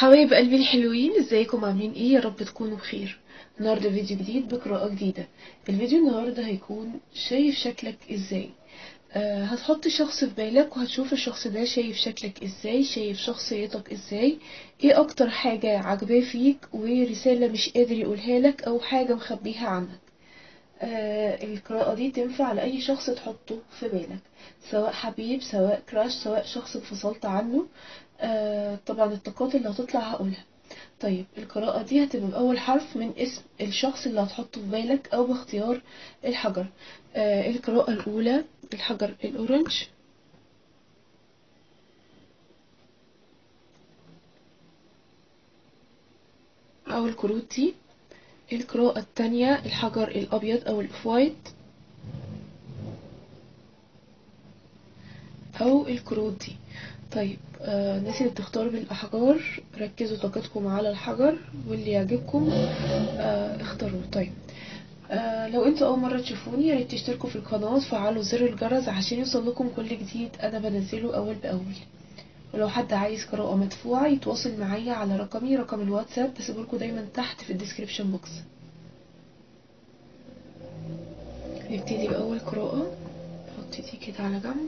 حبايب قلبي الحلوين ازيكم عاملين ايه يا رب تكونوا بخير النهارده فيديو جديد بقراءة جديدة الفيديو النهارده هيكون شايف شكلك ازاي آه هتحط شخص في بالك وهتشوف الشخص ده شايف شكلك ازاي شايف شخصيتك ازاي ايه اكتر حاجة عجباه فيك ورسالة مش قادر يقولها لك او حاجة مخبيها عنك آه القراءة دي تنفع لأي شخص تحطه في بالك سواء حبيب سواء كراش سواء شخص انفصلت عنه آه طبعا الطاقات اللي هتطلع هقولها طيب القراءة دي هتبقى بأول حرف من اسم الشخص اللي هتحطه في بالك أو باختيار الحجر آه القراءة الأولى الحجر الأورنج أو الكروت دي القراءة التانية الحجر الأبيض أو الأوف أو الكروت دي طيب آه الناس اللي بتختار بالأحجار ركزوا طاقتكم على الحجر واللي يعجبكم آه اختاروه طيب آه لو انتوا أول مرة تشوفوني ياريت تشتركوا في القناة وتفعلوا زر الجرس عشان يوصل لكم كل جديد أنا بنزله أول بأول ولو حد عايز قراءة مدفوعة يتواصل معايا على رقمي رقم الواتساب بسيبلكوا دايما تحت في الديسكريبشن بوكس نبتدي بأول قراءة نحط دي كده على جنب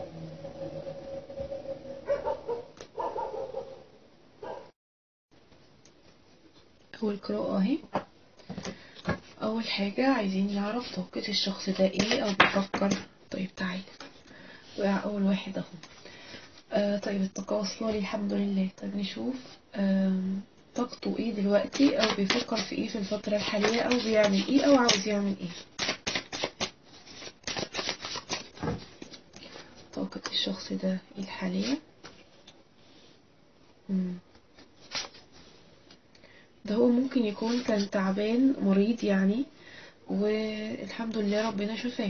أول قراءة اهي أول حاجة عايزين نعرف طاقة الشخص ده ايه أو بيفكر طيب تعالى وقع أول واحد اهو آه طيب الطاقة واصلة لي الحمد لله طيب نشوف آه طاقته ايه دلوقتي أو بيفكر في ايه في الفترة الحالية أو بيعمل ايه أو عاوز يعمل ايه طاقة الشخص ده الحالية مم. ده هو ممكن يكون كان تعبان مريض يعني والحمد لله ربنا شفاه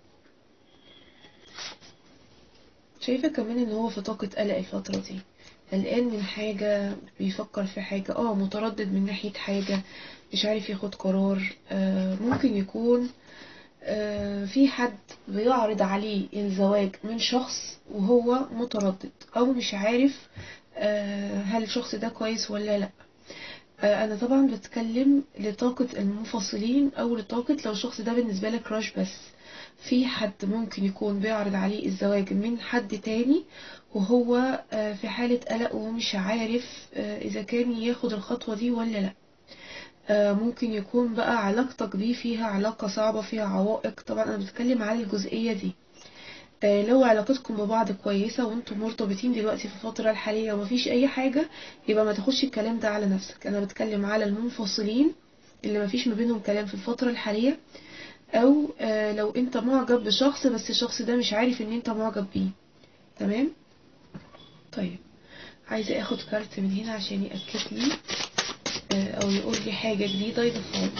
شايفة كمان ان هو في طاقة قلق الفترة دي قلقان من حاجة بيفكر في حاجة اه متردد من ناحية حاجة مش عارف ياخد قرار آه ممكن يكون آه في حد بيعرض عليه الزواج من شخص وهو متردد او مش عارف آه هل الشخص ده كويس ولا لا انا طبعا بتكلم لطاقة المنفصلين او لطاقة لو الشخص ده بالنسبة لك راش بس في حد ممكن يكون بيعرض عليه الزواج من حد تاني وهو في حالة قلق ومش عارف اذا كان ياخد الخطوة دي ولا لا ممكن يكون بقى علاقتك بيه فيها علاقة صعبة فيها عوائق طبعا انا بتكلم على الجزئية دي لو علاقتكم ببعض كويسة وانتم مرتبطين دلوقتي في الفترة الحالية ومفيش اي حاجة يبقى ما تاخدش الكلام ده على نفسك انا بتكلم على المنفصلين اللي مفيش ما بينهم كلام في الفترة الحالية او لو انت معجب بشخص بس الشخص ده مش عارف ان انت معجب بيه تمام طيب عايزة اخد كارت من هنا عشان يأكد لي او يقول لي حاجة جديدة يضيفها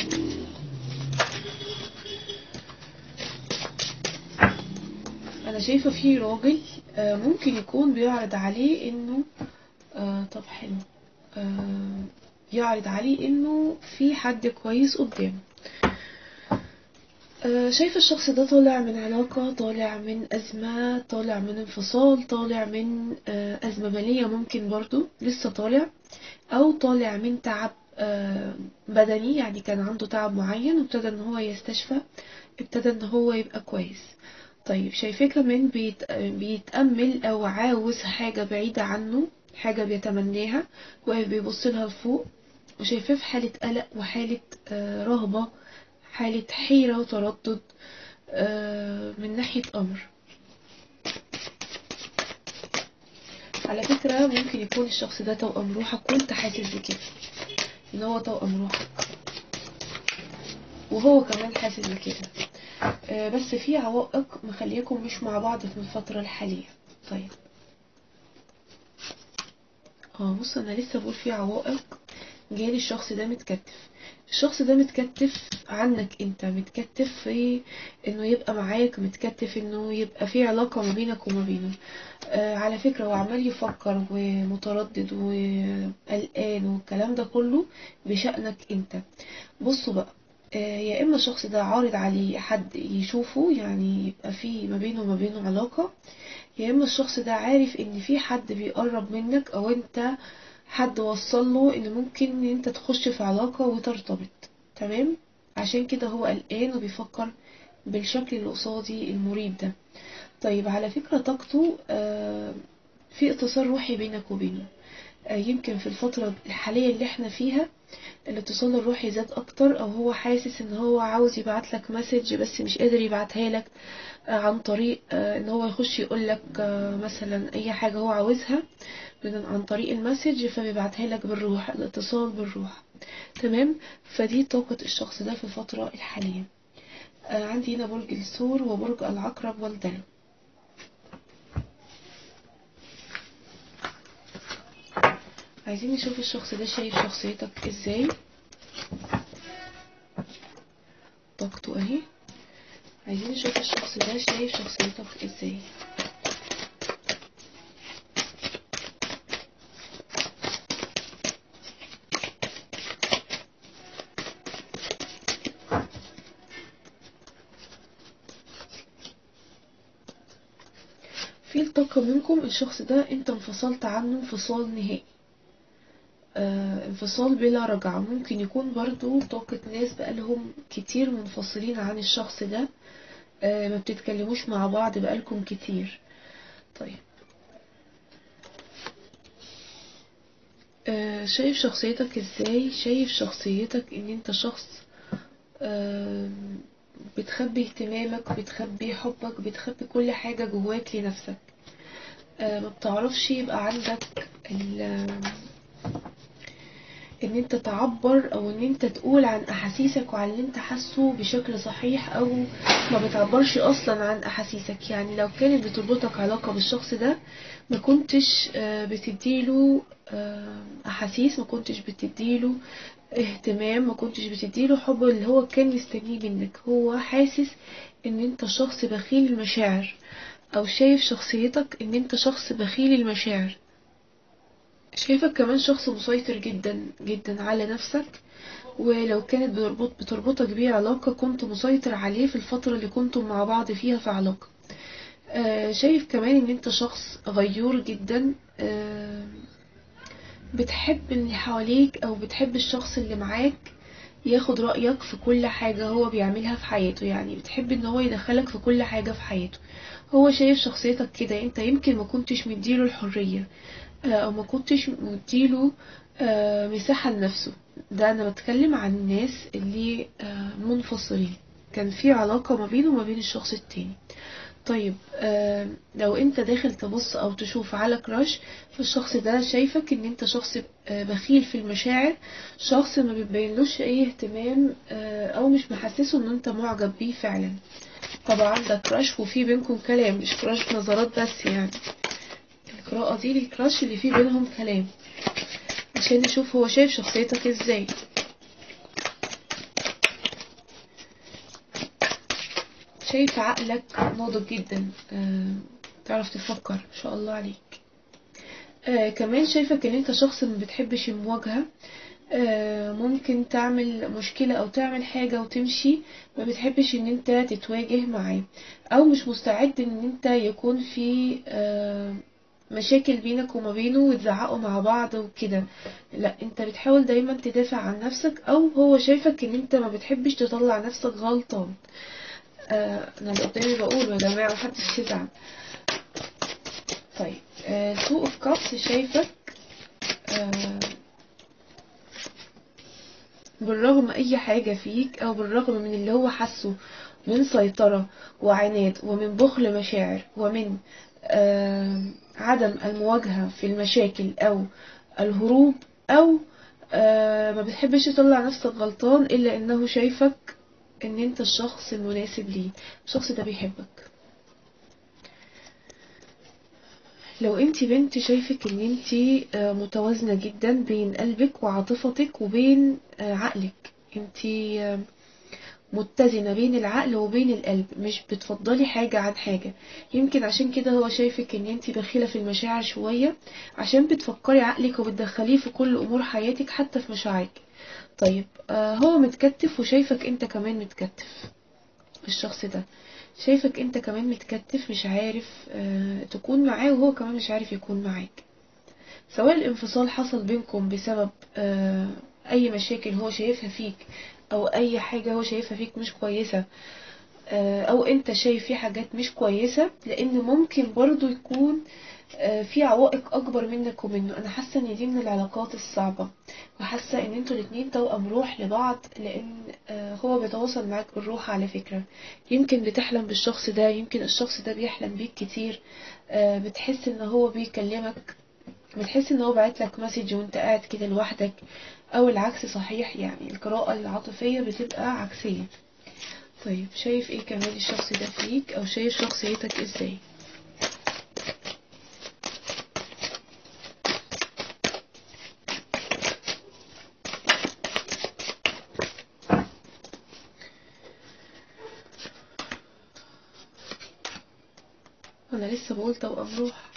انا شايفة في راجل ممكن يكون بيعرض عليه انه طب حلو يعرض عليه انه في حد كويس قدامه شايفة الشخص ده طالع من علاقة طالع من أزمة طالع من انفصال طالع من أزمة مالية ممكن برضو لسه طالع أو طالع من تعب بدني يعني كان عنده تعب معين وابتدى ان هو يستشفى ابتدى ان هو يبقى كويس طيب شايفاه كمان بيت... بيتأمل أو عاوز حاجة بعيدة عنه حاجة بيتمناها واقف بيبص لها لفوق وشايفاه في حالة قلق وحالة آه رهبة حالة حيرة وتردد آه من ناحية أمر على فكرة ممكن يكون الشخص ده توأم روحك وانت حاسس بكده ان هو توأم روحك وهو كمان حاسس بكده بس في عوائق مخليكم مش مع بعض في الفترة الحالية طيب اه بص انا لسه بقول في عوائق جالي الشخص ده متكتف الشخص ده متكتف عنك انت متكتف في انه يبقى معاك متكتف انه يبقى في علاقة ما بينك وما بينه آه على فكرة هو عمال يفكر ومتردد وقلقان والكلام ده كله بشأنك انت بصوا بقى يا اما الشخص ده عارض عليه حد يشوفه يعني يبقى في ما بينه وما بينه علاقة يا اما الشخص ده عارف ان في حد بيقرب منك او انت حد وصله ان ممكن ان انت تخش في علاقة وترتبط تمام عشان كده هو قلقان وبيفكر بالشكل اللي قصادي المريب ده طيب على فكرة طاقته آه، في اتصال روحي بينك وبينه آه، يمكن في الفترة الحالية اللي احنا فيها الاتصال الروحي زاد اكتر او هو حاسس ان هو عاوز يبعت لك مسج بس مش قادر يبعتها لك آه، عن طريق آه، ان هو يخش يقول لك مثلا اي حاجة هو عاوزها من عن طريق المسج فبيبعتها لك بالروح الاتصال بالروح تمام فدي طاقة الشخص ده في الفترة الحالية آه، عندي هنا برج الثور وبرج العقرب والدلو عايزين نشوف الشخص ده شايف شخصيتك ازاي طاقته اهي عايزين نشوف الشخص ده شايف شخصيتك ازاي في الطاقة منكم الشخص ده انت انفصلت عنه انفصال نهائي آه انفصال بلا رجعة ممكن يكون برضو طاقة ناس بقالهم كتير منفصلين عن الشخص ده آه ما بتتكلموش مع بعض بقالكم كتير طيب آه شايف شخصيتك ازاي شايف شخصيتك ان انت شخص آه بتخبي اهتمامك بتخبي حبك بتخبي كل حاجة جواك لنفسك آه ما بتعرفش يبقى عندك ان انت تعبر او ان انت تقول عن احاسيسك وعن اللي انت حاسه بشكل صحيح او ما بتعبرش اصلا عن احاسيسك يعني لو كانت بتربطك علاقة بالشخص ده ما كنتش بتديله احاسيس ما كنتش بتديله اهتمام ما كنتش بتديله حب اللي هو كان مستنيه منك هو حاسس ان انت شخص بخيل المشاعر او شايف شخصيتك ان انت شخص بخيل المشاعر شايفك كمان شخص مسيطر جدا جدا على نفسك ولو كانت بتربط بتربطك بيه علاقة كنت مسيطر عليه في الفترة اللي كنتم مع بعض فيها في علاقة آه شايف كمان ان انت شخص غيور جدا آه بتحب اللي حواليك او بتحب الشخص اللي معاك ياخد رأيك في كل حاجة هو بيعملها في حياته يعني بتحب ان هو يدخلك في كل حاجة في حياته هو شايف شخصيتك كده انت يمكن ما كنتش مديله الحرية او ما كنتش مديله مساحة لنفسه ده انا بتكلم عن الناس اللي منفصلين كان في علاقة ما بينه وما بين الشخص التاني طيب آه لو انت داخل تبص او تشوف على كراش فالشخص ده شايفك ان انت شخص آه بخيل في المشاعر شخص ما بيبينلوش اي اهتمام آه او مش محسسه ان انت معجب بيه فعلا طبعا ده كراش وفي بينكم كلام مش كراش نظرات بس يعني القراءة دي للكراش اللي فيه بينهم كلام عشان نشوف هو شايف شخصيتك ازاي شايف عقلك ناضج جدا آه، تعرف تفكر ما شاء الله عليك آه، كمان شايفك ان انت شخص ما بتحبش المواجهة آه، ممكن تعمل مشكلة او تعمل حاجة وتمشي ما بتحبش ان انت تتواجه معاه او مش مستعد ان انت يكون في مشاكل بينك وما بينه وتزعقوا مع بعض وكده لا انت بتحاول دايما تدافع عن نفسك او هو شايفك ان انت ما بتحبش تطلع نفسك غلطان آه انا اللي قدامي بقول يا جماعه محدش يزعل طيب سوق اوف كابس شايفك آه بالرغم اي حاجة فيك او بالرغم من اللي هو حاسه من سيطرة وعناد ومن بخل مشاعر ومن آه عدم المواجهة في المشاكل او الهروب او آه ما بتحبش تطلع نفسك غلطان الا انه شايفك ان انت الشخص المناسب ليه الشخص ده بيحبك لو انت بنت شايفك ان انت متوازنة جدا بين قلبك وعاطفتك وبين عقلك انت متزنة بين العقل وبين القلب مش بتفضلي حاجة عن حاجة يمكن عشان كده هو شايفك ان انت بخيلة في المشاعر شوية عشان بتفكري عقلك وبتدخليه في كل امور حياتك حتى في مشاعرك طيب هو متكتف وشايفك انت كمان متكتف الشخص ده شايفك انت كمان متكتف مش عارف اه تكون معاه وهو كمان مش عارف يكون معاك سواء الانفصال حصل بينكم بسبب آه، اي مشاكل هو شايفها فيك او اي حاجة هو شايفها فيك مش كويسة آه، او انت شايف في حاجات مش كويسة لان ممكن برضو يكون آه، في عوائق اكبر منك ومنه انا حاسه ان دي من العلاقات الصعبه وحاسه ان انتوا الاتنين توأم روح لبعض لان آه، هو بيتواصل معاك بالروح على فكره يمكن بتحلم بالشخص ده يمكن الشخص ده بيحلم بيك كتير آه، بتحس ان هو بيكلمك بتحس ان هو بعت لك مسج وانت قاعد كده لوحدك او العكس صحيح يعني القراءة العاطفية بتبقى عكسية طيب شايف ايه كمان الشخص ده فيك او شايف شخصيتك ازاي انا لسه بقول توأم روح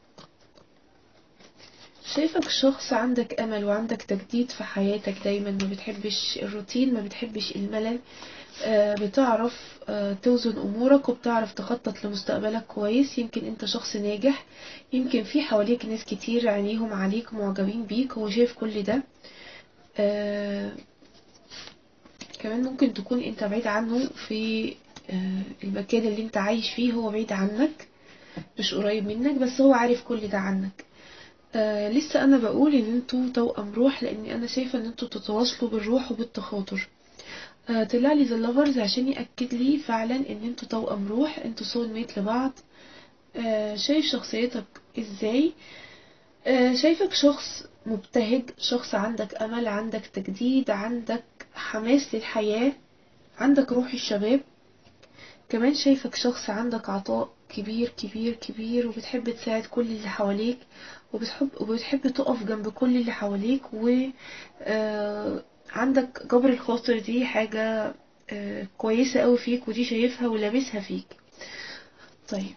شايفك شخص عندك امل وعندك تجديد في حياتك دايما ما بتحبش الروتين ما بتحبش الملل آه، بتعرف آه، توزن امورك وبتعرف تخطط لمستقبلك كويس يمكن انت شخص ناجح يمكن في حواليك ناس كتير عينيهم عليك معجبين بيك هو شايف كل ده آه، كمان ممكن تكون انت بعيد عنه في آه، المكان اللي انت عايش فيه هو بعيد عنك مش قريب منك بس هو عارف كل ده عنك آه لسه انا بقول ان انتوا توأم روح لان انا شايفه ان انتوا تتواصلوا بالروح وبالتخاطر آه طلع لي ذا لافرز عشان ياكد لي فعلا ان انتوا توأم روح انتوا سول ميت لبعض آه شايف شخصيتك ازاي آه شايفك شخص مبتهج شخص عندك امل عندك تجديد عندك حماس للحياه عندك روح الشباب كمان شايفك شخص عندك عطاء كبير كبير كبير وبتحب تساعد كل اللي حواليك وبتحب وبتحب تقف جنب كل اللي حواليك و آه، عندك جبر الخاطر دي حاجة آه، كويسة قوي فيك ودي شايفها ولابسها فيك طيب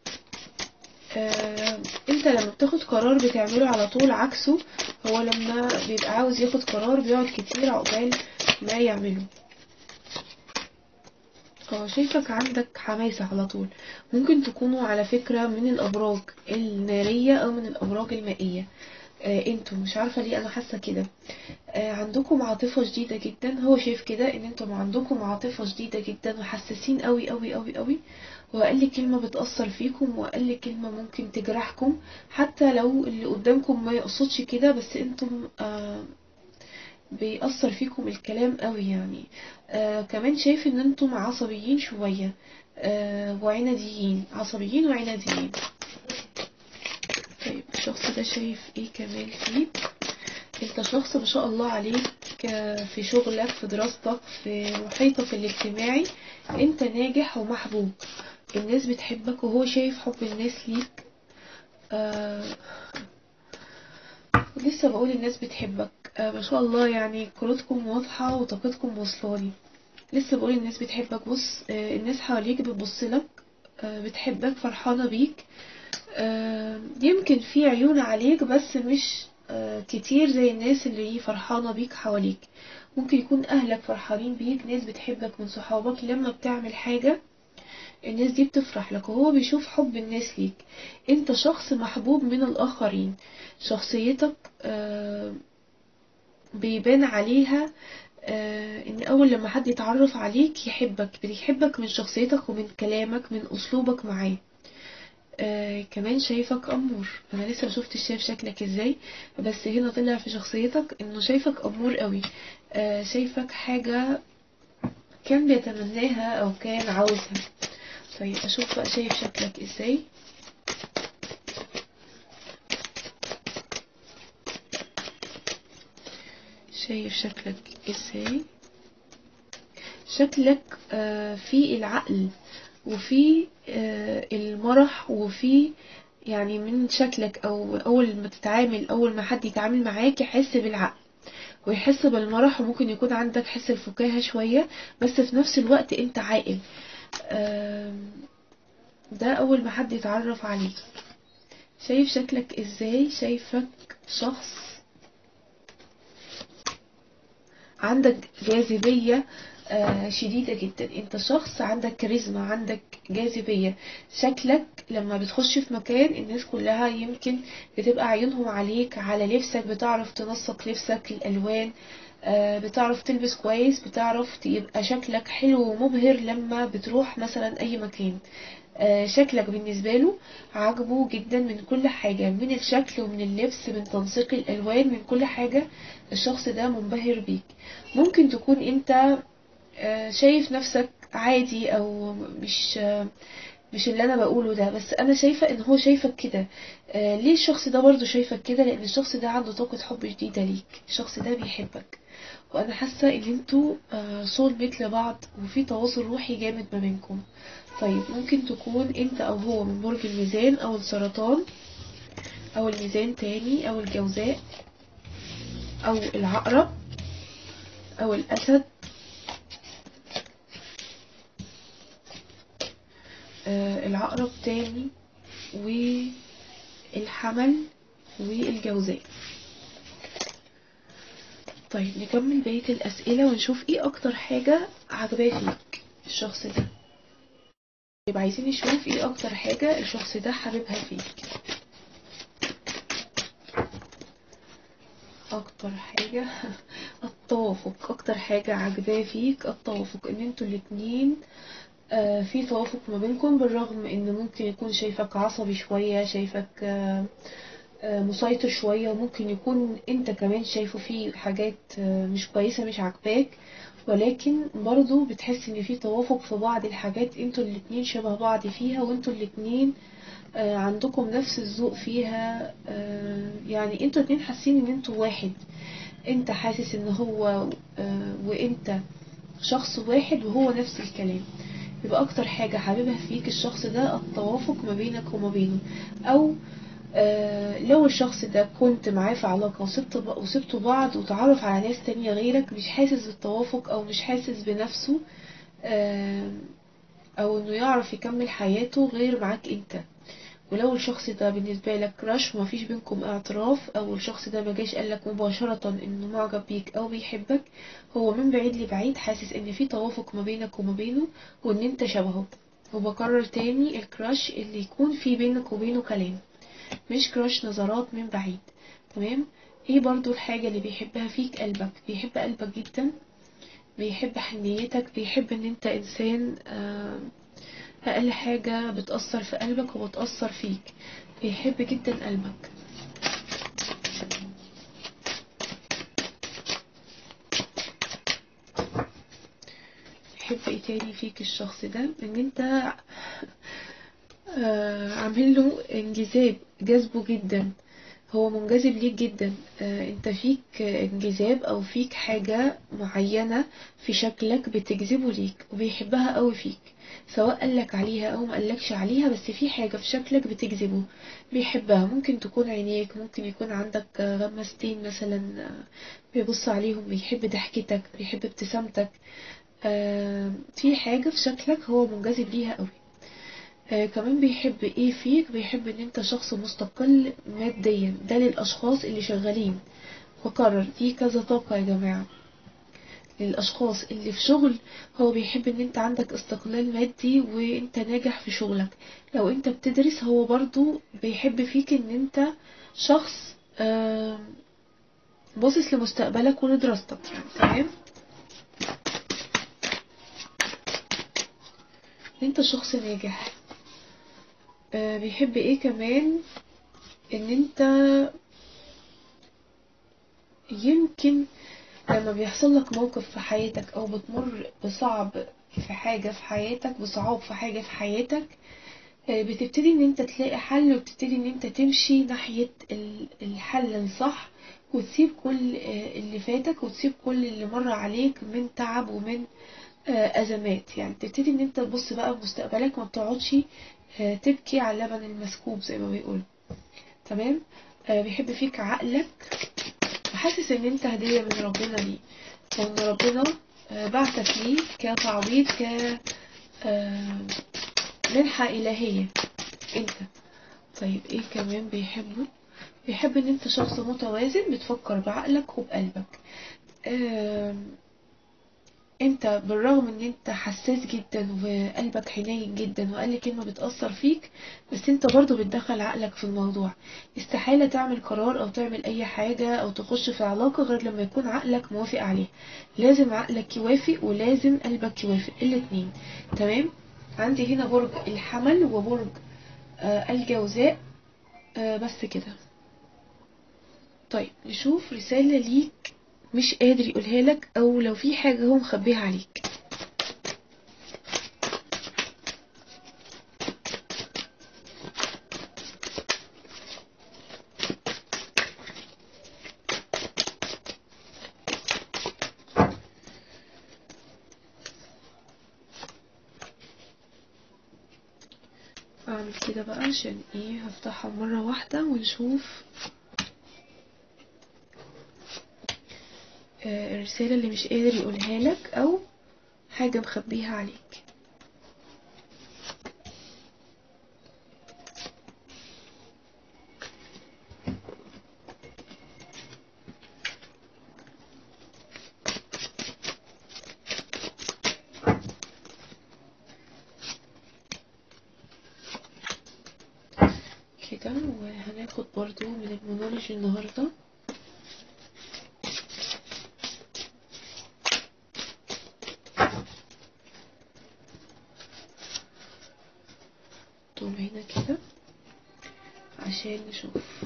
آه، انت لما بتاخد قرار بتعمله على طول عكسه هو لما بيبقى عاوز ياخد قرار بيقعد كتير عقبال ما يعمله اه شايفك عندك حماسة على طول ممكن تكونوا على فكرة من الأبراج النارية أو من الأبراج المائية آه انتوا مش عارفة ليه أنا حاسة كده آه عندكم عاطفة شديدة جدا هو شايف كده ان انتم عندكم عاطفة شديدة جدا وحساسين قوي قوي قوي قوي وأقل كلمة بتأثر فيكم وأقل كلمة ممكن تجرحكم حتى لو اللي قدامكم ما يقصدش كده بس انتم آه بيأثر فيكم الكلام قوي يعني آه كمان شايف ان انتم عصبيين شوية آه وعناديين عصبيين وعناديين طيب الشخص ده شايف ايه كمان فيك انت شخص ما شاء الله عليك آه، في شغلك في دراستك في محيطك الاجتماعي انت ناجح ومحبوب الناس بتحبك وهو شايف حب الناس ليك آه لسه بقول الناس بتحبك آه ما شاء الله يعني كروتكم واضحة وطاقتكم واصلالي لسه بقول الناس بتحبك بص آه الناس حواليك بتبصلك آه بتحبك فرحانة بيك آه يمكن في عيون عليك بس مش آه كتير زي الناس اللي فرحانة بيك حواليك ممكن يكون أهلك فرحانين بيك ناس بتحبك من صحابك لما بتعمل حاجة الناس دي بتفرح لك وهو بيشوف حب الناس ليك انت شخص محبوب من الآخرين شخصيتك آه بيبان عليها آه ان اول لما حد يتعرف عليك يحبك بيحبك من شخصيتك ومن كلامك من اسلوبك معاه آه كمان شايفك امور انا لسه مشوفتش شايف شكلك ازاي بس هنا طلع في شخصيتك انه شايفك امور قوي آه شايفك حاجة كان بيتمناها او كان عاوزها طيب اشوف بقى شايف شكلك ازاي شايف شكلك ازاي شكلك آه في العقل وفي آه المرح وفي يعني من شكلك او اول ما تتعامل اول ما حد يتعامل معاك يحس بالعقل ويحس بالمرح وممكن يكون عندك حس الفكاهة شوية بس في نفس الوقت انت عاقل آم، ده اول ما حد يتعرف عليك شايف شكلك ازاي شايفك شخص عندك جاذبية آه، شديدة جدا انت شخص عندك كاريزما عندك جاذبية شكلك لما بتخش في مكان الناس كلها يمكن بتبقى عيونهم عليك على لبسك بتعرف تنسق لبسك الالوان آه، بتعرف تلبس كويس بتعرف تبقى شكلك حلو ومبهر لما بتروح مثلا اي مكان آه، شكلك بالنسبة له عاجبه جدا من كل حاجة من الشكل ومن اللبس من تنسيق الألوان من كل حاجة الشخص ده منبهر بيك ممكن تكون انت آه، شايف نفسك عادي او مش آه، مش اللي انا بقوله ده بس انا شايفة ان هو شايفك كده آه، ليه الشخص ده برضو شايفك كده لان الشخص ده عنده طاقة حب جديدة ليك الشخص ده بيحبك وانا حاسة ان انتوا صول بيت لبعض وفي تواصل روحي جامد ما بينكم طيب ممكن تكون انت او هو من برج الميزان او السرطان او الميزان تاني او الجوزاء او العقرب او الاسد آه العقرب تاني والحمل والجوزاء طيب نكمل بقية الأسئلة ونشوف ايه أكتر حاجة عجباه فيك الشخص ده يبقى عايزين نشوف ايه أكتر حاجة الشخص ده حاببها فيك أكتر حاجة التوافق أكتر حاجة عجباه فيك التوافق إن انتوا الاتنين آه، في توافق ما بينكم بالرغم ان ممكن يكون شايفك عصبي شوية شايفك آه، آه، مسيطر شوية وممكن يكون انت كمان شايفه فيه حاجات آه، مش كويسة مش عاجباك ولكن برضو بتحس ان في توافق في بعض الحاجات انتوا الاتنين شبه بعض فيها وانتوا الاتنين آه، عندكم نفس الذوق فيها آه، يعني انتوا الاتنين حاسين ان انتوا واحد انت حاسس ان هو آه، وانت شخص واحد وهو نفس الكلام يبقى اكتر حاجة حاببها فيك الشخص ده التوافق ما بينك وما بينه او آه لو الشخص ده كنت معاه في علاقة وسبت ب- وسبتوا بعض وتعرف على ناس تانية غيرك مش حاسس بالتوافق او مش حاسس بنفسه آه او انه يعرف يكمل حياته غير معاك انت ولو الشخص ده بالنسبة لك كراش ومفيش بينكم اعتراف او الشخص ده مجاش قالك مباشرة انه معجب بيك او بيحبك هو من بعيد لبعيد حاسس ان في توافق ما بينك وما بينه وان انت شبهه وبكرر تاني الكراش اللي يكون في بينك وبينه كلام مش كراش نظرات من بعيد تمام ايه برضو الحاجة اللي بيحبها فيك قلبك بيحب قلبك جدا بيحب حنيتك بيحب ان انت انسان آه، اقل حاجة بتأثر في قلبك وبتأثر فيك بيحب جدا قلبك بيحب ايه تاني فيك الشخص ده ان انت آه، عامل له انجذاب جذبه جدا هو منجذب ليك جدا آه، انت فيك انجذاب او فيك حاجة معينة في شكلك بتجذبه ليك وبيحبها قوي فيك سواء قالك عليها او ما قالكش عليها بس في حاجة في شكلك بتجذبه بيحبها ممكن تكون عينيك ممكن يكون عندك آه، غمستين مثلا آه، بيبص عليهم بيحب ضحكتك بيحب ابتسامتك آه، في حاجة في شكلك هو منجذب ليها قوي آه كمان بيحب ايه فيك بيحب ان انت شخص مستقل ماديا ده للاشخاص اللي شغالين فكرر دي كذا طاقة يا جماعة للاشخاص اللي في شغل هو بيحب ان انت عندك استقلال مادي وانت ناجح في شغلك لو انت بتدرس هو برضو بيحب فيك ان انت شخص آه باصص لمستقبلك ولدراستك يعني تمام انت شخص ناجح آه، بيحب ايه كمان ان انت يمكن لما بيحصل لك موقف في حياتك او بتمر بصعب في حاجة في حياتك بصعاب في حاجة في حياتك آه، بتبتدي ان انت تلاقي حل وبتبتدي ان انت تمشي ناحية ال- الحل الصح وتسيب كل آه، اللي فاتك وتسيب كل اللي مر عليك من تعب ومن آه، أزمات يعني تبتدي ان انت تبص بقى بمستقبلك ما بتقعدش آه، تبكي على اللبن المسكوب زي ما بيقولوا تمام آه، بيحب فيك عقلك وحاسس ان انت هدية من ربنا ليه وان ربنا آه، بعتك ليه كتعويض ك آه، منحة إلهية انت طيب ايه كمان بيحبه بيحب ان انت شخص متوازن بتفكر بعقلك وبقلبك آم، انت بالرغم ان انت حساس جدا وقلبك حنين جدا واقل كلمة بتأثر فيك بس انت برضو بتدخل عقلك في الموضوع استحالة تعمل قرار او تعمل اي حاجة او تخش في علاقة غير لما يكون عقلك موافق عليه لازم عقلك يوافق ولازم قلبك يوافق الاتنين تمام عندي هنا برج الحمل وبرج آه الجوزاء آه بس كده طيب نشوف رسالة ليك مش قادر يقولها لك او لو في حاجة هو مخبيها عليك اعمل كده بقى عشان ايه هفتحها مرة واحدة ونشوف آه، الرسالة اللي مش قادر يقولها لك او حاجة مخبيها عليك كده وهناخد برضو من المونولوجي النهارده طول هنا كده عشان نشوف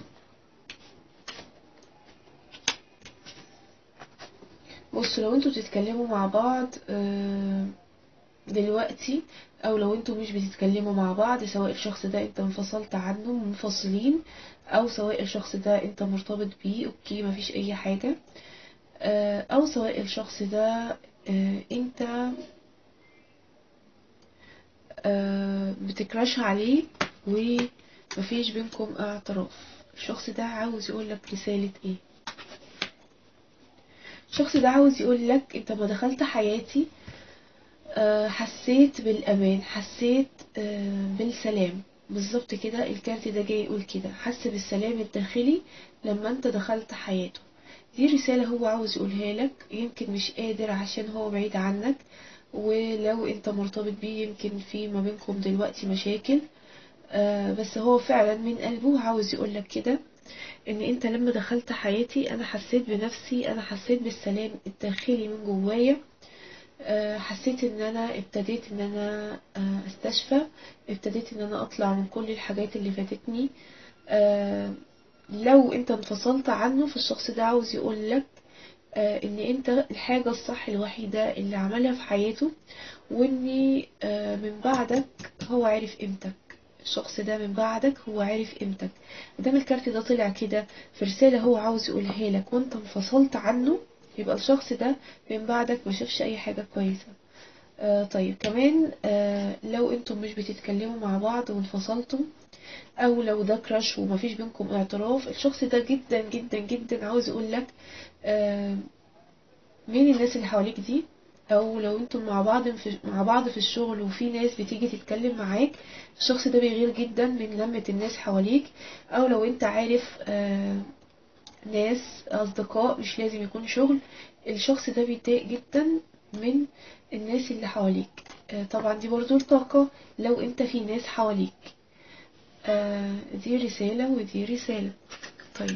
بصوا لو انتوا بتتكلموا مع بعض آه، دلوقتي او لو انتوا مش بتتكلموا مع بعض سواء الشخص ده انت انفصلت عنه منفصلين او سواء الشخص ده انت مرتبط بيه اوكي مفيش اي حاجة آه، او سواء الشخص ده آه، انت آه، بتكراش عليه ومفيش بينكم اعتراف الشخص ده عاوز يقولك رسالة ايه الشخص ده عاوز يقولك انت ما دخلت حياتي آه، حسيت بالأمان حسيت آه، بالسلام بالظبط كده الكارت ده جاي يقول كده حس بالسلام الداخلي لما انت دخلت حياته دي رسالة هو عاوز يقولها لك يمكن مش قادر عشان هو بعيد عنك ولو انت مرتبط بيه يمكن في ما بينكم دلوقتي مشاكل آه، بس هو فعلا من قلبه عاوز يقولك كده ان انت لما دخلت حياتي انا حسيت بنفسي انا حسيت بالسلام الداخلي من جوايا آه، حسيت ان انا ابتديت ان انا آه، استشفى ابتديت ان انا اطلع من كل الحاجات اللي فاتتني آه، لو انت انفصلت عنه فالشخص ده عاوز يقولك آه، ان انت الحاجة الصح الوحيدة اللي عملها في حياته وان آه، من بعدك هو عارف قيمتك الشخص ده من بعدك هو عارف قيمتك مادام الكارت ده طلع كده في رسالة هو عاوز يقولها لك وانت انفصلت عنه يبقى الشخص ده من بعدك ما شافش اي حاجة كويسة آه طيب كمان آه لو انتم مش بتتكلموا مع بعض وانفصلتم او لو ده كراش ومفيش بينكم اعتراف الشخص ده جدا جدا جدا عاوز يقول لك آه مين الناس اللي حواليك دي او لو انتم مع بعض في مع بعض في الشغل وفي ناس بتيجي تتكلم معاك الشخص ده بيغير جدا من لمة الناس حواليك او لو انت عارف آه ناس اصدقاء مش لازم يكون شغل الشخص ده بيتضايق جدا من الناس اللي حواليك آه طبعا دي برضو الطاقة لو انت في ناس حواليك آه دي رسالة ودي رسالة طيب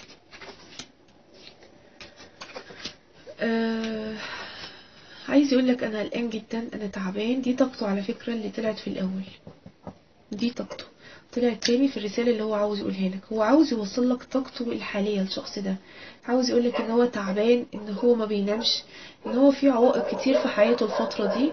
آه عايز يقول لك انا قلقان جدا انا تعبان دي طاقته على فكرة اللي طلعت في الاول دي طاقته طلعت تاني في الرسالة اللي هو عاوز يقولها لك هو عاوز يوصل لك طاقته الحالية الشخص ده عاوز يقول لك ان هو تعبان ان هو ما بينامش ان هو في عوائق كتير في حياته الفترة دي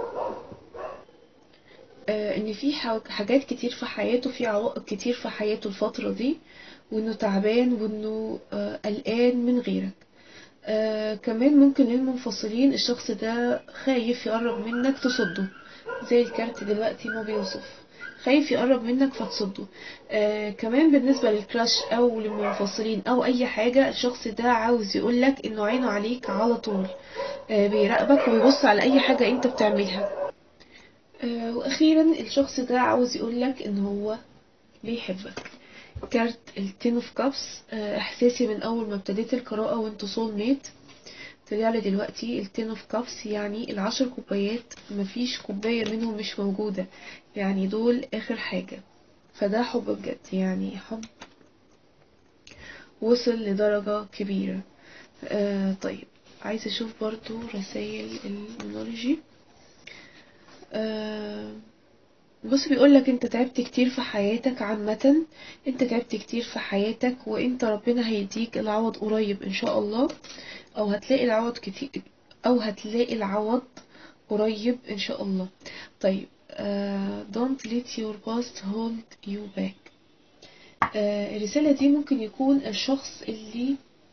آه ان في حاجات كتير في حياته في عوائق كتير في حياته الفترة دي وانه تعبان وانه آه قلقان من غيرك آه كمان ممكن للمنفصلين الشخص ده خايف يقرب منك تصده زي الكارت دلوقتي ما بيوصف خايف يقرب منك فتصده آه كمان بالنسبة للكراش او للمنفصلين او اي حاجة الشخص ده عاوز يقولك انه عينه عليك على طول آه بيراقبك ويبص على اي حاجة انت بتعملها آه واخيرا الشخص ده عاوز يقولك ان هو بيحبك كارت التين اوف كابس احساسي من اول ما ابتديت القراءة وانتو سول ميت طلع لي دلوقتي التين اوف كابس يعني العشر كوبايات مفيش كوباية منهم مش موجودة يعني دول اخر حاجة فده حب بجد يعني حب وصل لدرجة كبيرة آه طيب عايزة اشوف برضو رسائل المونولوجي آه بص بيقولك انت تعبت كتير في حياتك عامة انت تعبت كتير في حياتك وانت ربنا هيديك العوض قريب ان شاء الله او هتلاقي العوض كتير او هتلاقي العوض قريب ان شاء الله طيب uh, don't let your past hold you back uh, الرسالة دي ممكن يكون الشخص اللي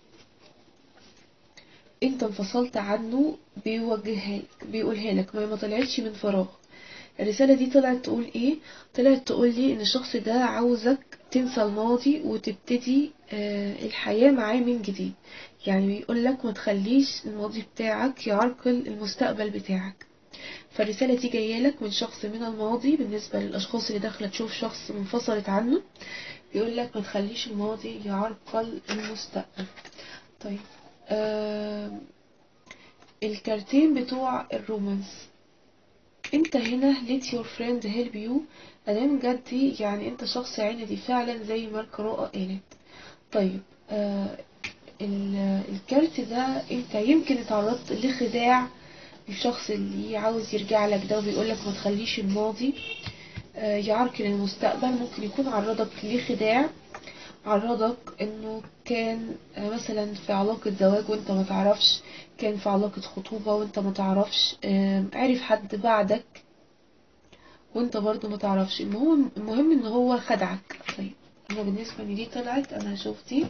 انت انفصلت عنه بيوجهها لك بيقولها لك ما ما طلعتش من فراغ الرسالة دي طلعت تقول ايه طلعت تقول لي ان الشخص ده عاوزك تنسى الماضي وتبتدي آه الحياة معاه من جديد يعني بيقول لك ما تخليش الماضي بتاعك يعرقل المستقبل بتاعك فالرسالة دي جاية لك من شخص من الماضي بالنسبة للأشخاص اللي داخلة تشوف شخص منفصلت عنه بيقول لك ما تخليش الماضي يعرقل المستقبل طيب آه الكارتين بتوع الرومانس انت هنا let your friend help you ادام جدي يعني انت شخص عندي فعلا زي ما القراءة قالت طيب آه الكارت ده انت يمكن اتعرضت لخداع الشخص اللي عاوز يرجع لك ده وبيقولك ما تخليش الماضي آه يعرقل المستقبل ممكن يكون عرضك لخداع عرضك انه كان مثلا في علاقة زواج وانت ما تعرفش كان في علاقة خطوبة وانت ما تعرفش عرف حد بعدك وانت برضو ما تعرفش المهم المهم ان هو خدعك طيب انا بالنسبة ان دي طلعت انا هشوف دي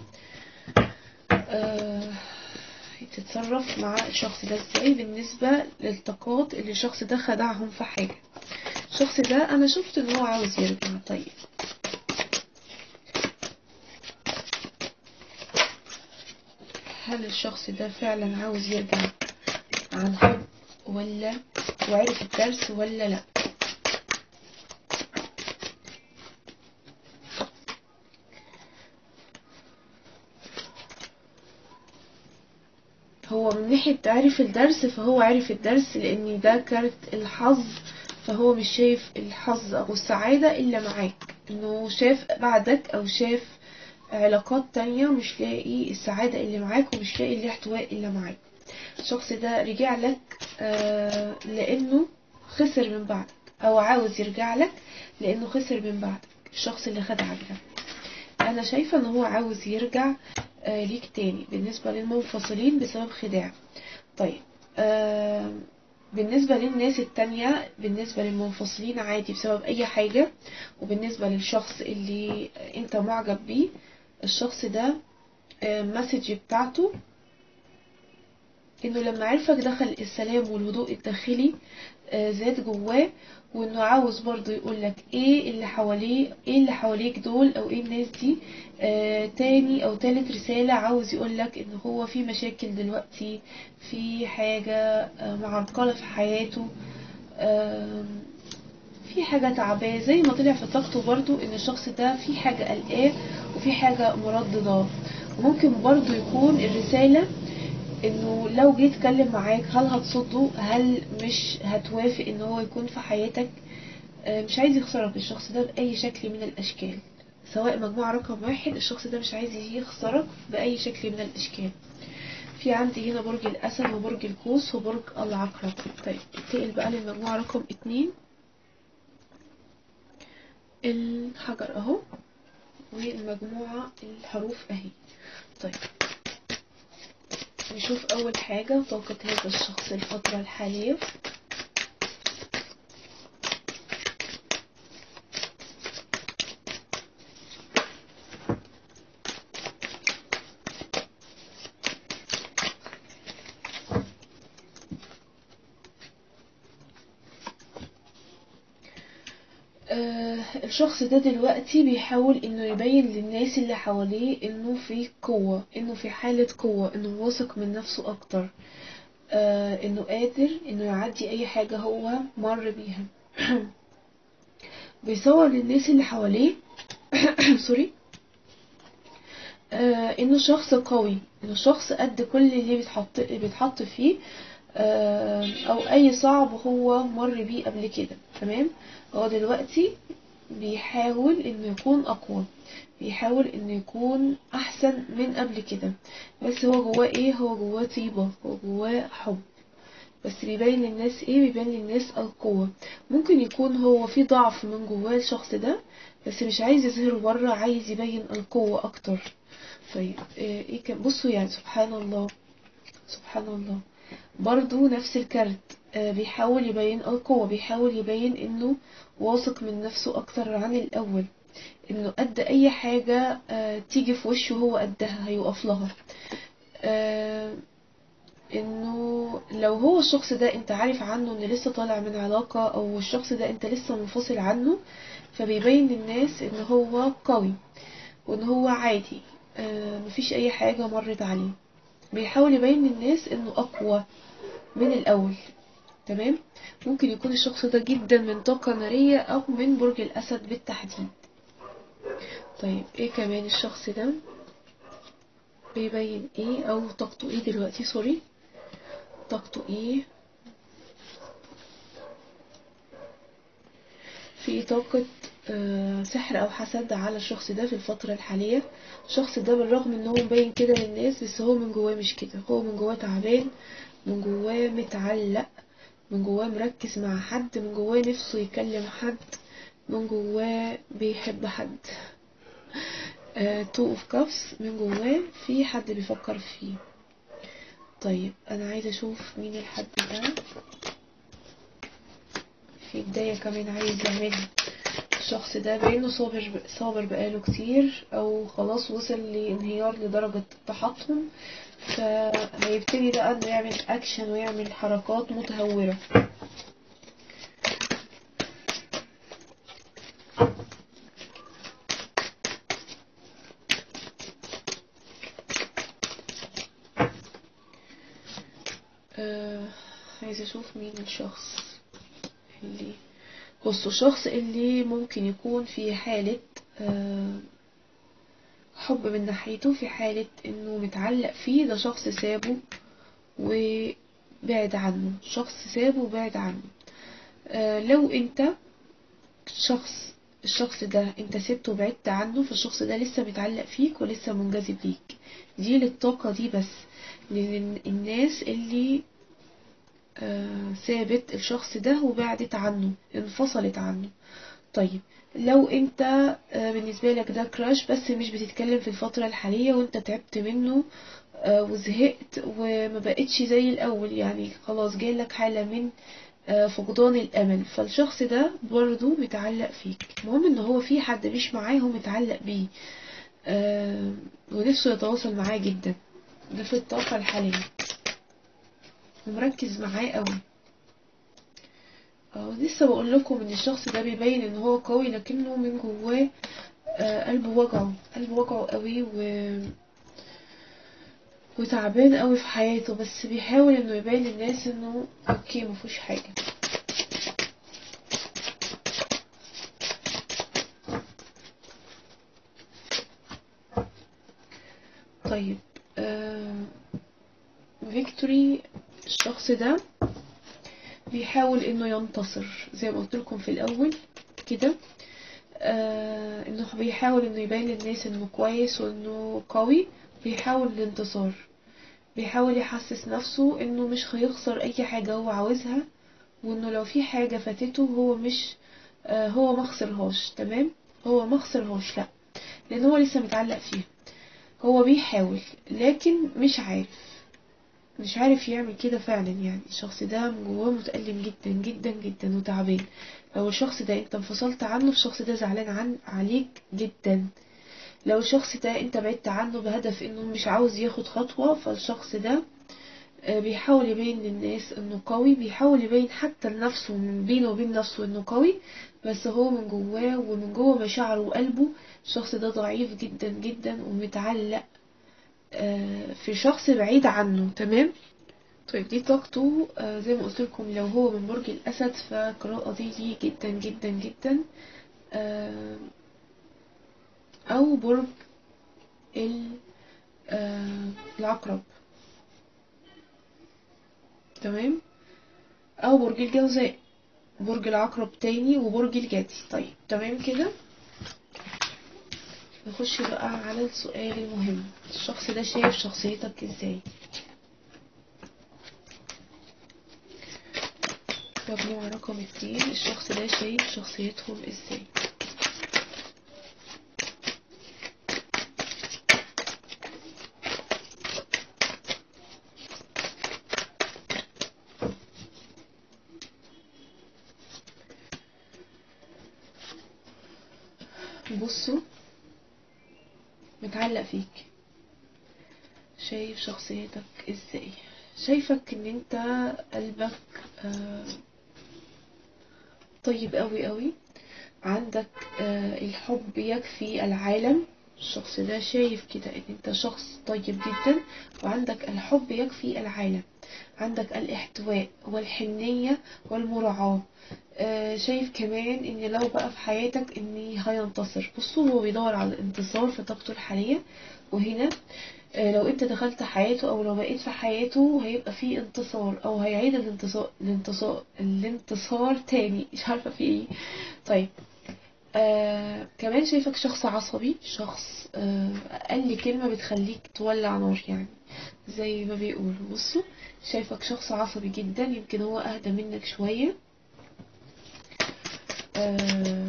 أه تتصرف مع الشخص ده ازاي بالنسبة للطاقات اللي الشخص ده خدعهم في حاجة الشخص ده انا شفت ان هو عاوز يرجع طيب هل الشخص ده فعلا عاوز يرجع عن حب ولا وعرف الدرس ولا لا هو من ناحية عرف الدرس فهو عرف الدرس لان ده كارت الحظ فهو مش شايف الحظ او السعادة الا معاك انه شاف بعدك او شاف علاقات تانية مش لاقي السعادة اللي معاك ومش لاقي الاحتواء اللي معاك الشخص ده رجع لك آه لانه خسر من بعدك او عاوز يرجع لك لانه خسر من بعدك الشخص اللي خدعك ده انا شايفة ان هو عاوز يرجع آه ليك تاني بالنسبة للمنفصلين بسبب خداع طيب آه بالنسبة للناس التانية بالنسبة للمنفصلين عادي بسبب اي حاجة وبالنسبة للشخص اللي انت معجب بيه الشخص ده المسج بتاعته انه لما عرفك دخل السلام والهدوء الداخلي زاد جواه وانه عاوز برضه يقول لك ايه اللي حواليه ايه اللي حواليك دول او ايه الناس دي آه تاني او تالت رسالة عاوز يقول لك ان هو في مشاكل دلوقتي في حاجة آه معرقلة في حياته آه في حاجة تعباه زي ما طلع في طاقته برضو ان الشخص ده في حاجة قلقاه وفي حاجة مرددة ممكن برضو يكون الرسالة انه لو جه يتكلم معاك هل هتصده هل مش هتوافق ان هو يكون في حياتك مش عايز يخسرك الشخص ده بأي شكل من الاشكال سواء مجموعة رقم واحد الشخص ده مش عايز يخسرك بأي شكل من الاشكال في عندي هنا برج الاسد وبرج القوس وبرج العقرب طيب انتقل بقى للمجموعة رقم اتنين الحجر اهو والمجموعة الحروف اهي طيب نشوف اول حاجة طاقة هذا الشخص الفترة الحالية الشخص ده دلوقتي بيحاول انه يبين للناس اللي حواليه انه في قوة انه في حالة قوة انه واثق من نفسه اكتر آه انه قادر انه يعدي اي حاجة هو مر بيها بيصور للناس اللي حواليه سوري آه انه شخص قوي انه شخص قد كل اللي بيتحط بيتحط فيه آه او اي صعب هو مر بيه قبل كده تمام هو دلوقتي بيحاول انه يكون اقوى بيحاول انه يكون احسن من قبل كده بس هو جواه ايه هو جواه طيبة هو جواه حب بس بيبين للناس ايه بيبين للناس القوة ممكن يكون هو في ضعف من جواه الشخص ده بس مش عايز يظهره بره عايز يبين القوة اكتر طيب ايه كان بصوا يعني سبحان الله سبحان الله برضو نفس الكارت بيحاول يبين القوة بيحاول يبين انه واثق من نفسه اكتر عن الاول انه قد اي حاجة تيجي في وشه هو قدها هيقف لها انه لو هو الشخص ده انت عارف عنه ان لسه طالع من علاقة او الشخص ده انت لسه منفصل عنه فبيبين للناس ان هو قوي وان هو عادي مفيش اي حاجة مرت عليه بيحاول يبين للناس انه اقوى من الاول تمام ممكن يكون الشخص ده جدا من طاقة نارية او من برج الاسد بالتحديد طيب ايه كمان الشخص ده بيبين ايه او طاقته ايه دلوقتي سوري طاقته ايه في طاقة آه سحر او حسد على الشخص ده في الفترة الحالية الشخص ده بالرغم ان هو مبين كده للناس بس هو من جواه مش كده هو من جواه تعبان من جواه متعلق من جواه مركز مع حد من جواه نفسه يكلم حد من جواه بيحب حد تو اوف كافس من جواه في حد بيفكر فيه طيب انا عايزه اشوف مين الحد ده في بداية كمان عايز يعملها الشخص ده بانه صابر صابر بقاله كتير او خلاص وصل لانهيار لدرجة التحطم فهيبتدي بقى انه يعمل اكشن ويعمل حركات متهورة آه عايزة اشوف مين الشخص اللي بصوا الشخص اللي ممكن يكون في حالة آه حب من ناحيته في حالة انه متعلق فيه ده شخص سابه وبعد عنه شخص سابه وبعد عنه آه لو انت شخص الشخص ده انت سبته وبعدت عنه فالشخص ده لسه متعلق فيك ولسه منجذب ليك دي للطاقة دي بس للناس اللي آه سابت الشخص ده وبعدت عنه انفصلت عنه طيب لو انت آه بالنسبة لك ده كراش بس مش بتتكلم في الفترة الحالية وانت تعبت منه آه وزهقت وما بقتش زي الاول يعني خلاص جايلك حالة من فقدان الامل فالشخص ده برضه متعلق فيك المهم ان هو في حد مش معاه هو متعلق بيه ونفسه يتواصل معاه جدا ده في الطاقة الحالية ومركز معاه قوي اه لسه بقول لكم ان الشخص ده بيبين ان هو قوي لكنه من جواه آه قلبه وجعه قلبه وجعه قوي و وتعبان قوي في حياته بس بيحاول انه يبين للناس انه اوكي مفيش حاجه طيب آه فيكتوري الشخص ده بيحاول انه ينتصر زي ما قلت لكم في الاول كده آه انه بيحاول انه يبين للناس انه كويس وانه قوي بيحاول الانتصار بيحاول يحسس نفسه انه مش هيخسر اي حاجة هو عاوزها وانه لو في حاجة فاتته هو مش آه هو ما خسرهاش تمام هو ما خسرهاش لا لان هو لسه متعلق فيها هو بيحاول لكن مش عارف مش عارف يعمل كده فعلا يعني الشخص ده من جواه متألم جدا جدا جدا وتعبان لو الشخص ده انت انفصلت عنه الشخص ده زعلان عن عليك جدا لو الشخص ده انت بعدت عنه بهدف انه مش عاوز ياخد خطوة فالشخص ده بيحاول يبين للناس انه قوي بيحاول يبين حتى لنفسه من بينه وبين نفسه انه قوي بس هو من جواه ومن جوه مشاعره وقلبه الشخص ده ضعيف جدا جدا ومتعلق في شخص بعيد عنه تمام طيب دي طاقته زي ما قلت لكم لو هو من برج الاسد فالقراءة دي ليه جدا جدا جدا او برج ال- آه، العقرب تمام او برج الجوزاء برج العقرب تاني وبرج الجدي طيب تمام كده نخش بقى على السؤال المهم الشخص ده شايف شخصيتك ازاي مجموعة رقم اتنين الشخص ده شايف شخصيتهم ازاي بصوا متعلق فيك شايف شخصيتك ازاي شايفك ان انت قلبك آه، طيب قوي قوي عندك آه، الحب يكفي العالم الشخص ده شايف كده ان انت شخص طيب جدا وعندك الحب يكفي العالم عندك الاحتواء والحنية والمراعاة آه، شايف كمان ان لو بقى في حياتك ان هينتصر بصوا هو بيدور على الانتصار في طاقته الحالية وهنا آه، لو انت دخلت حياته او لو بقيت في حياته هيبقى في انتصار او هيعيد الانتصار الانتصار الانتصار تاني مش عارفة في ايه طيب آه كمان شايفك شخص عصبي شخص آه اقل كلمة بتخليك تولع نار يعني زي ما بيقولوا بصوا شايفك شخص عصبي جدا يمكن هو اهدى منك شوية آه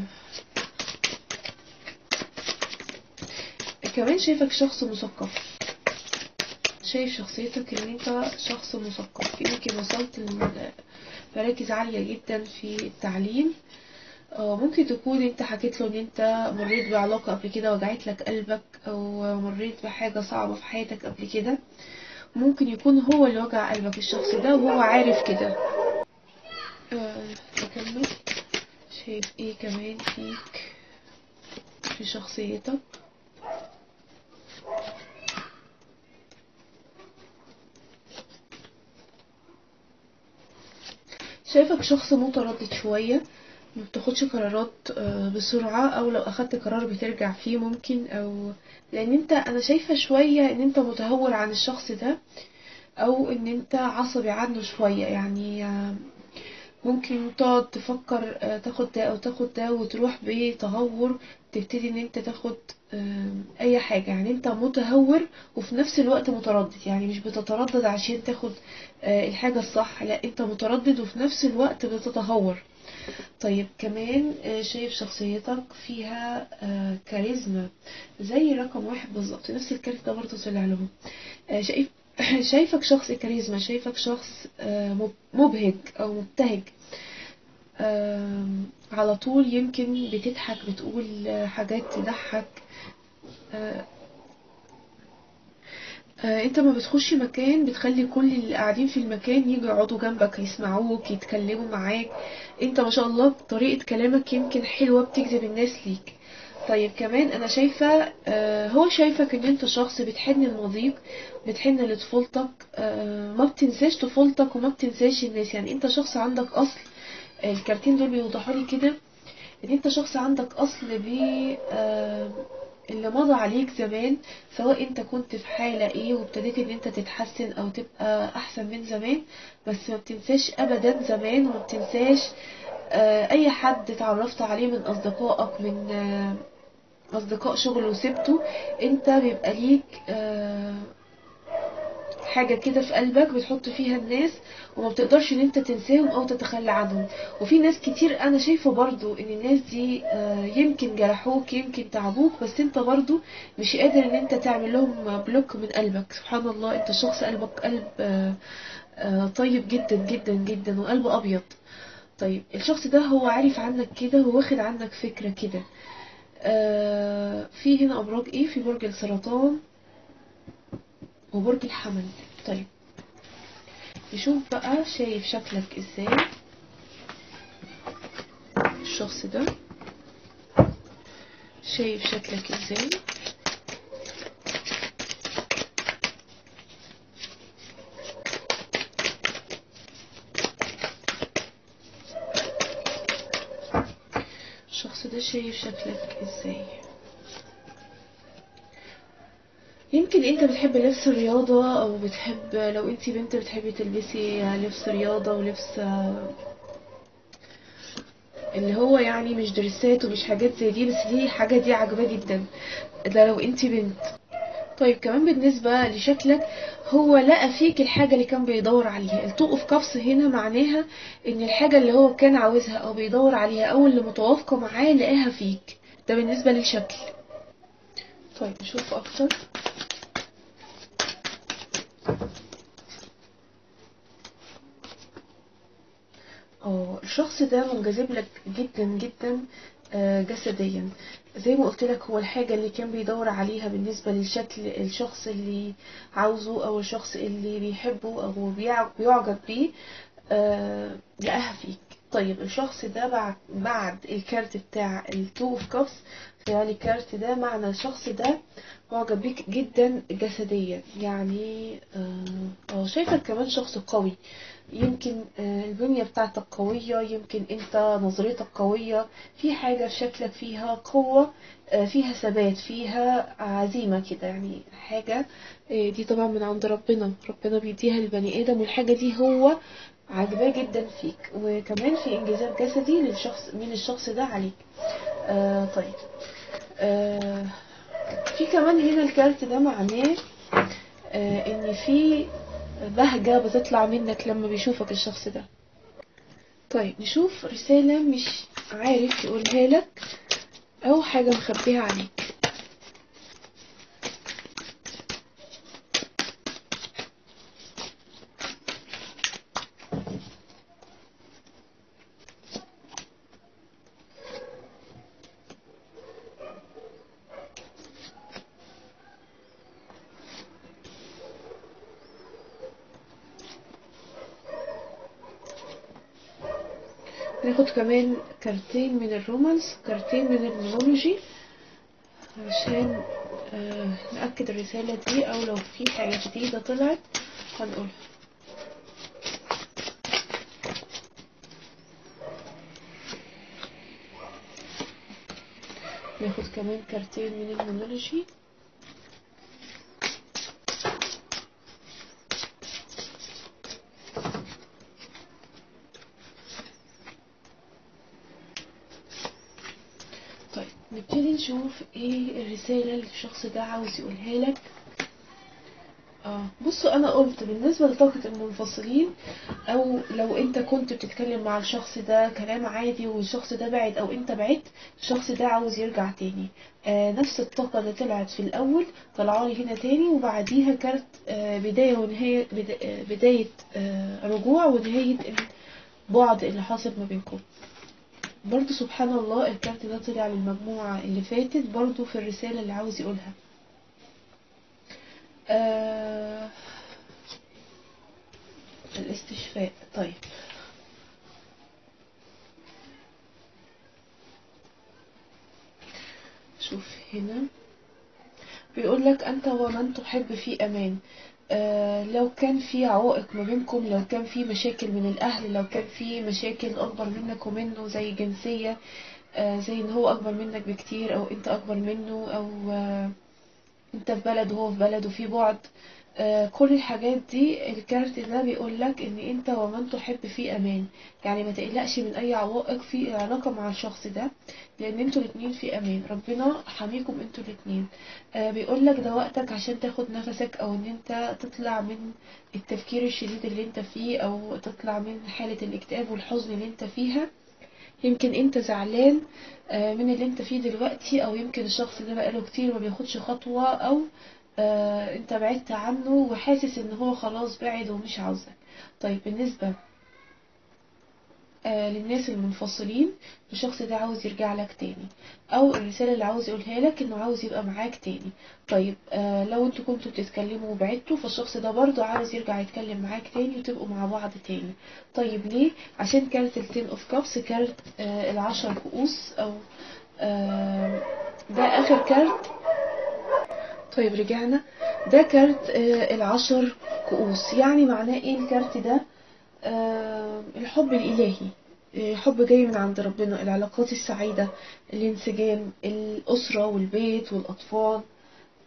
كمان شايفك شخص مثقف شايف شخصيتك ان انت شخص مثقف يمكن وصلت لمراكز عالية جدا في التعليم آه، ممكن تكون انت حكيت له ان انت مريت بعلاقة قبل كده وجعت لك قلبك او مريت بحاجة صعبة في حياتك قبل كده ممكن يكون هو اللي وجع قلبك الشخص ده وهو عارف كده آه، نكمل شايف ايه كمان فيك في شخصيتك شايفك شخص متردد شوية ما بتاخدش قرارات آه، بسرعة او لو اخدت قرار بترجع فيه ممكن او لان انت انا شايفة شوية ان انت متهور عن الشخص ده او ان انت عصبي عنه شوية يعني آه، ممكن تقعد تفكر آه، تاخد ده او تاخد ده وتروح بتهور تبتدي ان انت تاخد آه، اي حاجة يعني انت متهور وفي نفس الوقت متردد يعني مش بتتردد عشان تاخد آه، الحاجة الصح لا انت متردد وفي نفس الوقت بتتهور طيب كمان آه، شايف شخصيتك فيها آه، كاريزما زي رقم واحد بالظبط نفس الكارت ده برضه طلع لهم آه، شايف شايفك شخص كاريزما شايفك شخص آه، مب- مبهج او مبتهج آم، على طول يمكن بتضحك بتقول آه، حاجات تضحك آه، آه، انت ما بتخش مكان بتخلي كل اللي قاعدين في المكان يجوا يقعدوا جنبك يسمعوك يتكلموا معاك انت ما شاء الله طريقة كلامك يمكن حلوة بتجذب الناس ليك طيب كمان انا شايفة آه، هو شايفك ان انت شخص بتحن لماضيك بتحن لطفولتك آه، ما بتنساش طفولتك وما بتنساش الناس يعني انت شخص عندك اصل الكارتين دول بيوضحوا لي كده ان انت شخص عندك اصل ب آه، اللي مضى عليك زمان سواء انت كنت في حالة ايه وابتديت ان انت تتحسن او تبقى احسن من زمان بس ما بتنساش ابدا زمان وما بتنساش آه، اي حد اتعرفت عليه من اصدقائك من آه، اصدقاء شغل وسبته انت بيبقى ليك آه، حاجة كده في قلبك بتحط فيها الناس وما بتقدرش ان انت تنساهم او تتخلى عنهم وفي ناس كتير انا شايفة برضو ان الناس دي آه، يمكن جرحوك يمكن تعبوك بس انت برضو مش قادر ان انت تعمل لهم بلوك من قلبك سبحان الله انت شخص قلبك قلب آه، آه، طيب جدا جدا جدا وقلبه ابيض طيب الشخص ده هو عارف عنك كده وواخد عنك فكرة كده آه، في هنا ابراج ايه في برج السرطان وبرج الحمل طيب نشوف بقى شايف شكلك ازاي الشخص ده شايف شكلك ازاي الشخص ده شايف شكلك ازاي يمكن انت بتحب لبس الرياضة او بتحب لو انت بنت بتحبي تلبسي لبس رياضة ولبس آه، اللي هو يعني مش دريسات ومش حاجات زي دي بس دي حاجة دي عجباه جدا ده لو انت بنت طيب كمان بالنسبة لشكلك هو لقى فيك الحاجة اللي كان بيدور عليها التو اوف كابس هنا معناها ان الحاجة اللي هو كان عاوزها او بيدور عليها او اللي متوافقة معاه لقاها فيك ده بالنسبة للشكل طيب نشوف اكتر اه الشخص ده منجذب لك جدا جدا آه، جسديا زي ما قلت لك هو الحاجة اللي كان بيدور عليها بالنسبة للشكل الشخص اللي عاوزه او الشخص اللي بيحبه او بيع- بيعجب بيه آه، لقاها فيك طيب الشخص ده بعد بعد الكارت بتاع التو اوف كابس يعني الكارت ده معنى الشخص ده معجب بيك جدا جسديا يعني اه آه، شايفك كمان شخص قوي يمكن آه، البنية بتاعتك قوية يمكن انت نظرتك قوية في حاجة في شكلك فيها قوة آه، فيها ثبات فيها عزيمة كده يعني حاجة آه، دي طبعا من عند ربنا ربنا بيديها للبني آدم والحاجة دي هو عاجباه جدا فيك وكمان في انجذاب جسدي للشخص من الشخص ده عليك آه طيب آه في كمان هنا الكارت ده معناه آه ان في بهجة بتطلع منك لما بيشوفك الشخص ده طيب نشوف رسالة مش عارف يقولها لك او حاجة مخبيها عليك ناخد كمان كارتين من الرومانس كارتين من الميثولوجي عشان آه نأكد الرسالة دي أو لو في حاجة جديدة طلعت هنقولها ناخد كمان كارتين من الميثولوجي طيب نبتدي نشوف ايه الرسالة اللي الشخص ده عاوز يقولها لك اه بصوا انا قلت بالنسبة لطاقة المنفصلين او لو انت كنت بتتكلم مع الشخص ده كلام عادي والشخص ده بعد او انت بعدت الشخص ده عاوز يرجع تاني آه نفس الطاقة اللي طلعت في الاول طلعالي هنا تاني وبعديها كانت آه بداية ونهاية بدا- آه، بداية آه رجوع ونهاية البعد اللي حاصل ما بينكم برضو سبحان الله الكارت ده طلع للمجموعة اللي فاتت برضو في الرسالة اللي عاوز يقولها آه الاستشفاء طيب شوف هنا بيقول لك أنت ومن تحب في أمان آه لو كان في عوائق ما بينكم لو كان في مشاكل من الأهل لو كان في مشاكل أكبر منك ومنه زي جنسية آه زي إن هو أكبر منك بكتير أو أنت أكبر منه أو آه أنت في بلد وهو في بلد وفي بعد آه كل الحاجات دي الكارت ده بيقول لك ان انت ومن تحب في امان يعني ما تقلقش من اي عوائق في العلاقة مع الشخص ده لان انتوا الاتنين في امان ربنا حميكم انتوا الاتنين آه بيقول لك ده وقتك عشان تاخد نفسك او ان انت تطلع من التفكير الشديد اللي انت فيه او تطلع من حالة الاكتئاب والحزن اللي انت فيها يمكن انت زعلان آه، من اللي انت فيه دلوقتي او يمكن الشخص ده بقاله كتير ما بياخدش خطوة او آه، انت بعدت عنه وحاسس ان هو خلاص بعد ومش عاوزك طيب بالنسبة آه، للناس المنفصلين الشخص ده عاوز يرجع لك تاني او الرسالة اللي عاوز يقولها لك انه عاوز يبقى معاك تاني طيب آه، لو انتوا كنتوا بتتكلموا وبعدتوا فالشخص ده برضه عاوز يرجع يتكلم معاك تاني وتبقوا مع بعض تاني طيب ليه عشان كارت التين اوف كابس كارت آه، العشر كؤوس او آه، ده اخر كارت طيب رجعنا ده كارت آه، العشر كؤوس يعني معناه ايه الكارت ده آه، الحب الإلهي آه، حب جاي من عند ربنا العلاقات السعيدة الانسجام الأسرة والبيت والأطفال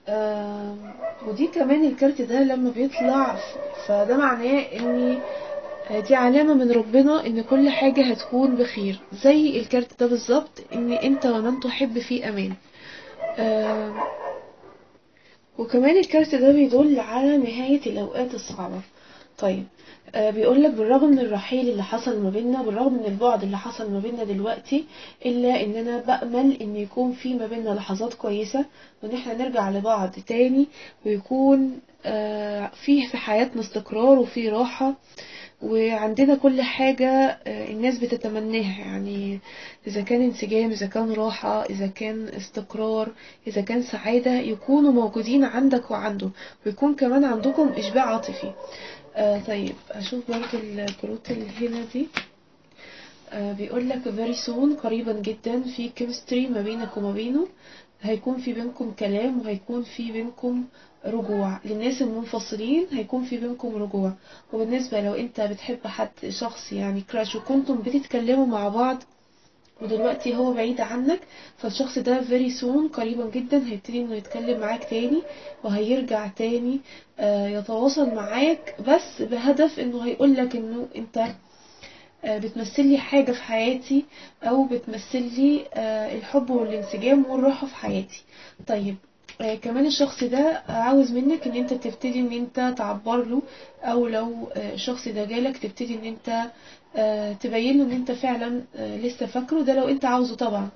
آم، ودي كمان الكارت ده لما بيطلع ف- فده معناه ان دي علامة من ربنا ان كل حاجة هتكون بخير زي الكارت ده بالظبط ان انت ومن تحب في امان آم، وكمان الكارت ده بيدل على نهاية الأوقات الصعبة طيب آه بيقولك بالرغم من الرحيل اللي حصل ما بيننا بالرغم من البعد اللي حصل ما بيننا دلوقتي إلا إن أنا بأمل إن يكون في ما بيننا لحظات كويسة وإن إحنا نرجع لبعض تاني ويكون آه فيه في حياتنا استقرار وفي راحة وعندنا كل حاجة آه، الناس بتتمناها يعني إذا كان انسجام إذا كان راحة إذا كان استقرار إذا كان سعادة يكونوا موجودين عندك وعنده ويكون كمان عندكم إشباع عاطفي آه طيب أشوف برضو الكروت اللي هنا دي آه بيقول لك very soon قريبا جدا في chemistry ما بينك وما بينه هيكون في بينكم كلام وهيكون في بينكم رجوع للناس المنفصلين هيكون في بينكم رجوع وبالنسبة لو انت بتحب حد شخص يعني كراش وكنتم بتتكلموا مع بعض ودلوقتي هو بعيد عنك فالشخص ده very soon قريبا جدا هيبتدي انه يتكلم معاك تاني وهيرجع تاني آه، يتواصل معاك بس بهدف انه هيقولك انه انت آه، بتمثلي حاجة في حياتي او بتمثلي آه، الحب والانسجام والراحة في حياتي طيب آه، كمان الشخص ده عاوز منك ان انت تبتدي ان انت تعبر له او لو آه، الشخص ده جالك تبتدي ان انت آه، تبين له ان انت فعلا آه، لسه فاكره ده لو انت عاوزه طبعا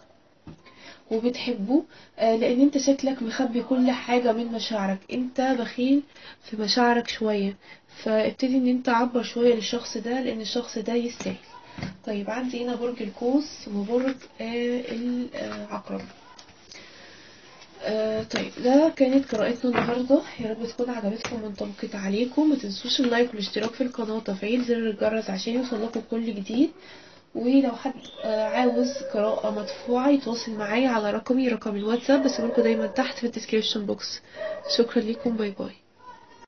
وبتحبه آه، لان انت شكلك مخبي كل حاجة من مشاعرك انت بخيل في مشاعرك شوية فابتدي ان انت عبر شوية للشخص ده لان الشخص ده يستاهل طيب عندي هنا برج القوس وبرج آه، العقرب آه طيب ده كانت قراءتنا النهاردة يا رب تكون عجبتكم وانطبقت عليكم ما تنسوش اللايك والاشتراك في القناة وتفعيل زر الجرس عشان يوصلكم كل جديد ولو حد آه عاوز قراءة مدفوعة يتواصل معايا على رقمي رقم الواتساب بسيبلكوا دايما تحت في الديسكريبشن بوكس شكرا لكم باي باي